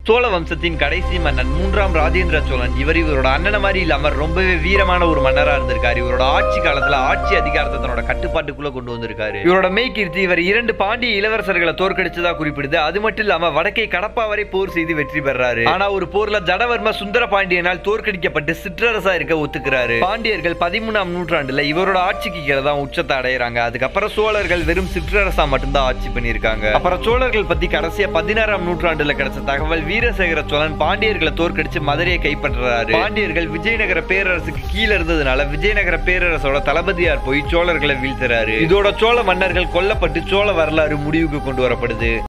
சோழ வம்சத்தின் கடைசி மன்னன் மூன்றாம் ராஜேந்திர சோழன் இவர் இவரோட அண்ணனை மாதிரி இல்லாம ரொம்பவே வீரமான ஒரு மன்னரா இருந்திருக்காரு இவரோட ஆட்சி காலத்துல ஆட்சி அதிகாரத்தை தன்னோட கட்டுப்பாட்டுக்குள்ள கொண்டு வந்திருக்காரு இவரோட மெய்கீர்த்தி இவர் இரண்டு பாண்டிய இளவரசர்களை தோற்கடிச்சதா குறிப்பிடுது அது மட்டும் இல்லாம வடக்கே கடப்பா வரை போர் செய்து வெற்றி பெறாரு ஆனா ஒரு போர்ல ஜடவர்ம சுந்தர பாண்டியனால் தோற்கடிக்கப்பட்டு சிற்றரசா இருக்க ஒத்துக்கிறாரு பாண்டியர்கள் பதிமூணாம் நூற்றாண்டுல இவரோட ஆட்சிக்கு கீழே தான் உச்சத்தை அடையறாங்க அதுக்கப்புறம் சோழர்கள் வெறும் சிற்றரசா மட்டும்தான் ஆட்சி பண்ணியிருக்காங்க அப்புறம் சோழர்கள் பத்தி கடைசியா பதினாறாம் நூற்றாண்டுல கிடைச்ச தகவல் வீரசேகர சோழன் பாண்டியர்களை தோற்கடிச்சு மதுரையை கைப்பற்றுறாரு பாண்டியர்கள் விஜயநகர பேரரசுக்கு கீழ இருந்ததுனால விஜயநகர பேரரசோட தளபதியார் போய் சோழர்களை வீழ்த்துறாரு இதோட சோழ மன்னர்கள் கொல்லப்பட்டு சோழ வரலாறு முடிவுக்கு கொண்டு வரப்படுது